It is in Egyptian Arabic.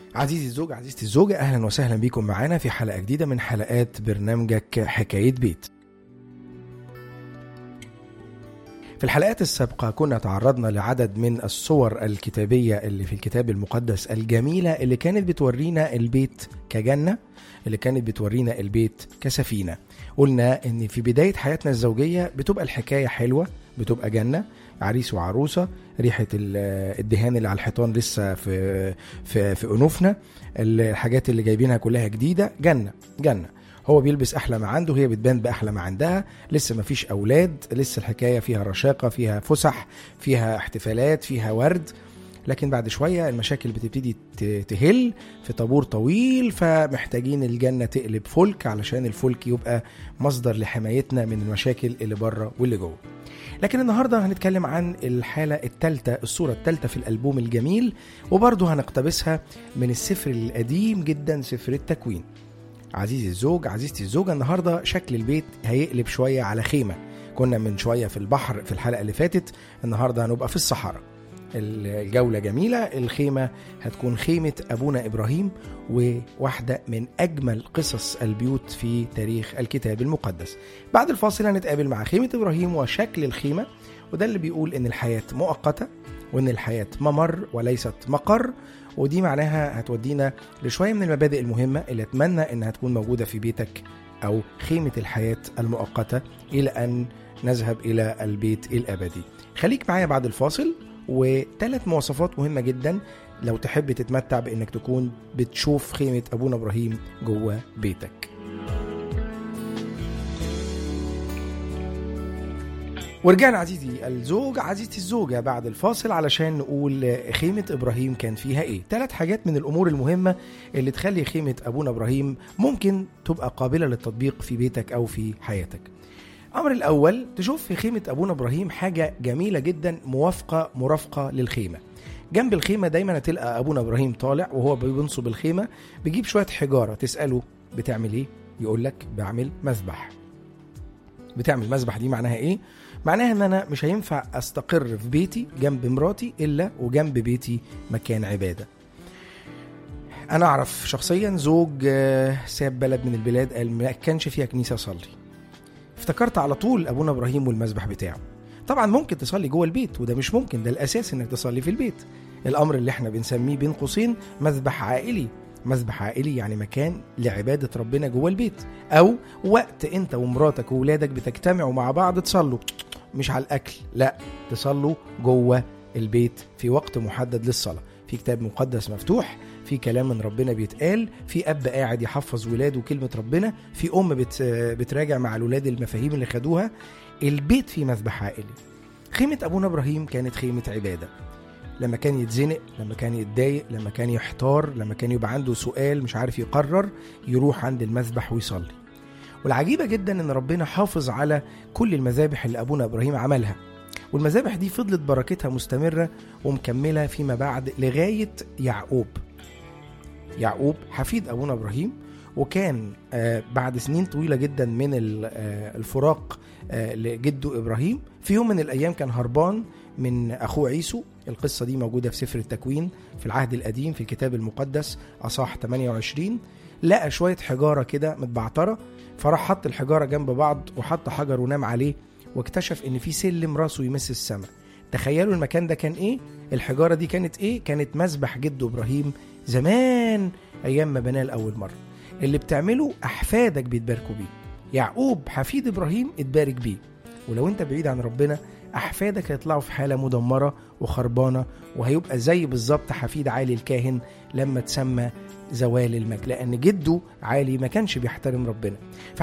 عزيزي الزوج عزيزتي الزوجة أهلا وسهلا بكم معانا في حلقة جديدة من حلقات برنامجك حكاية بيت في الحلقات السابقة كنا تعرضنا لعدد من الصور الكتابية اللي في الكتاب المقدس الجميلة اللي كانت بتورينا البيت كجنة اللي كانت بتورينا البيت كسفينة قلنا ان في بداية حياتنا الزوجية بتبقى الحكاية حلوة بتبقى جنة عريس وعروسة ريحة ال- الدهان اللي على الحيطان لسه في في في أنوفنا الحاجات اللي جايبينها كلها جديدة جنة جنة هو بيلبس احلى ما عنده هي بتبان باحلى ما عندها لسه ما فيش اولاد لسه الحكايه فيها رشاقه فيها فسح فيها احتفالات فيها ورد لكن بعد شويه المشاكل بتبتدي ت- تهل في طابور طويل فمحتاجين الجنه تقلب فلك علشان الفلك يبقى مصدر لحمايتنا من المشاكل اللي بره واللي جوه لكن النهارده هنتكلم عن الحاله الثالثه الصوره الثالثه في الالبوم الجميل وبرضه هنقتبسها من السفر القديم جدا سفر التكوين عزيزي الزوج عزيزتي الزوجة النهاردة شكل البيت هيقلب شوية على خيمة كنا من شوية في البحر في الحلقة اللي فاتت النهاردة هنبقى في الصحراء الجولة جميلة الخيمة هتكون خيمة أبونا إبراهيم وواحدة من أجمل قصص البيوت في تاريخ الكتاب المقدس بعد الفاصل هنتقابل مع خيمة إبراهيم وشكل الخيمة وده اللي بيقول إن الحياة مؤقتة وإن الحياة ممر وليست مقر ودي معناها هتودينا لشويه من المبادئ المهمه اللي اتمنى انها تكون موجوده في بيتك او خيمه الحياه المؤقته الى ان نذهب الى البيت الابدي. خليك معايا بعد الفاصل وثلاث مواصفات مهمه جدا لو تحب تتمتع بانك تكون بتشوف خيمه ابونا ابراهيم جوه بيتك. ورجعنا عزيزي الزوج عزيزتي الزوجة بعد الفاصل علشان نقول خيمة إبراهيم كان فيها إيه ثلاث حاجات من الأمور المهمة اللي تخلي خيمة أبونا إبراهيم ممكن تبقى قابلة للتطبيق في بيتك أو في حياتك الأمر الأول تشوف في خيمة أبونا إبراهيم حاجة جميلة جدا موافقة مرافقة للخيمة جنب الخيمة دايما هتلقى أبونا إبراهيم طالع وهو بينصب الخيمة بيجيب شوية حجارة تسأله بتعمل إيه يقول لك بعمل مذبح بتعمل مذبح دي معناها إيه معناها ان انا مش هينفع استقر في بيتي جنب مراتي الا وجنب بيتي مكان عباده انا اعرف شخصيا زوج آه، ساب بلد من البلاد قال ما كانش فيها كنيسه اصلي افتكرت على طول ابونا ابراهيم والمذبح بتاعه طبعا ممكن تصلي جوه البيت وده مش ممكن ده الاساس انك تصلي في البيت الامر اللي احنا بنسميه بين قوسين مذبح عائلي مذبح عائلي يعني مكان لعباده ربنا جوه البيت او وقت انت ومراتك وولادك بتجتمعوا مع بعض تصلوا مش على الاكل لا تصلوا جوه البيت في وقت محدد للصلاه في كتاب مقدس مفتوح في كلام من ربنا بيتقال في اب قاعد يحفظ ولاده كلمه ربنا في ام بت بتراجع مع الولاد المفاهيم اللي خدوها البيت فيه مذبح عائلي خيمه ابونا ابراهيم كانت خيمه عباده لما كان يتزنق لما كان يتضايق لما كان يحتار لما كان يبقى عنده سؤال مش عارف يقرر يروح عند المذبح ويصلي والعجيبه جدا ان ربنا حافظ على كل المذابح اللي ابونا ابراهيم عملها والمذابح دي فضلت بركتها مستمره ومكمله فيما بعد لغايه يعقوب يعقوب حفيد ابونا ابراهيم وكان آه، بعد سنين طويله جدا من ال- آه، الفراق آه، لجده ابراهيم في يوم من الايام كان هربان من اخوه عيسو القصه دي موجوده في سفر التكوين في العهد القديم في الكتاب المقدس اصح 28 لقى شويه حجاره كده متبعتره فراح حط الحجاره جنب بعض وحط حجر ونام عليه واكتشف ان في سلم راسه يمس السماء تخيلوا المكان ده كان ايه الحجاره دي كانت ايه كانت مذبح جده ابراهيم زمان ايام ما بناه لاول مره اللي بتعمله احفادك بيتباركوا بيه يعقوب حفيد ابراهيم اتبارك بيه ولو انت بعيد عن ربنا احفادك هيطلعوا في حاله مدمره وخربانه وهيبقى زي بالظبط حفيد عالي الكاهن لما تسمى زوال المجد لان جده عالي ما كانش بيحترم ربنا